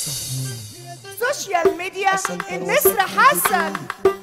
سوشيال ميديا النسر حسن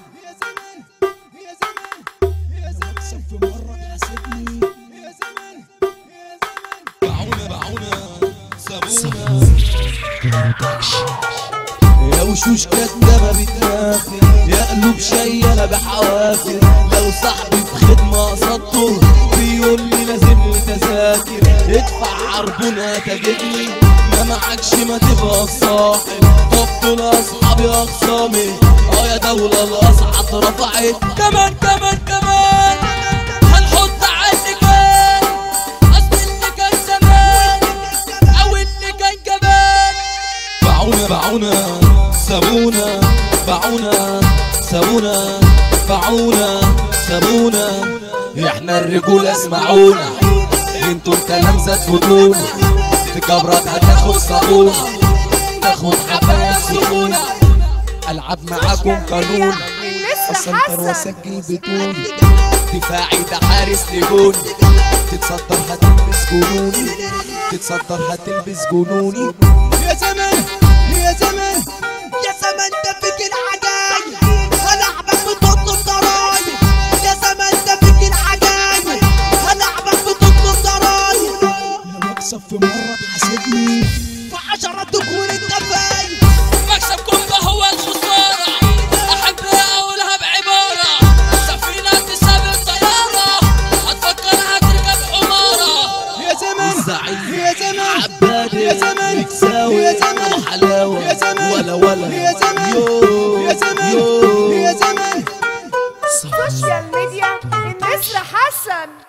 يا وشوش كدابة بتنافر يا قلوب شيالة بحوافر لو صاحبي في خدمة قصدته بيقول لي لازم لي تذاكر ادفع عربونة تجدني ما معكش ما تبقى صاحب طب دول اصحابي اخصامي اه يا دولة الاسعد رفعت كمان كمان كمان هنحط عني كان اصل اللي كان زمان او اللي كان كمان باعونا باعونا سابونا باعونا سابونا باعونا سابونا احنا الرجولة اسمعونا انتوا التلامذة تفوتونا في كبرات هتاخد صابونة تاخد حباية سكونة العب معاكم قانون النسر اسنتر حسن واسجل بتوني دفاعي ده حارس لجوني تتصدر هتلبس جنوني تتصدر هتلبس جنوني يا زمان يا زمان يا زمان ده فيك العجايب هلعبك بتطلب ضرايب يا زمان ده فيك العجايب هلعبك بتطلب ضرايب لو اكسب في مرة تحاسبني في عشرة تكون انت فايق مكسب كله هو الخسارة أحب أقولها بعبارة سفينة تسابق طيارة هتفكرها تركب حمارة يا زمان الزعيم يا زمان عبادي يا زمان مكساوي يا زمان وحلاوة يا زمان ولا ولا يا زمان يو يا زمان يو يا زمان سوشيال ميديا النسر حسن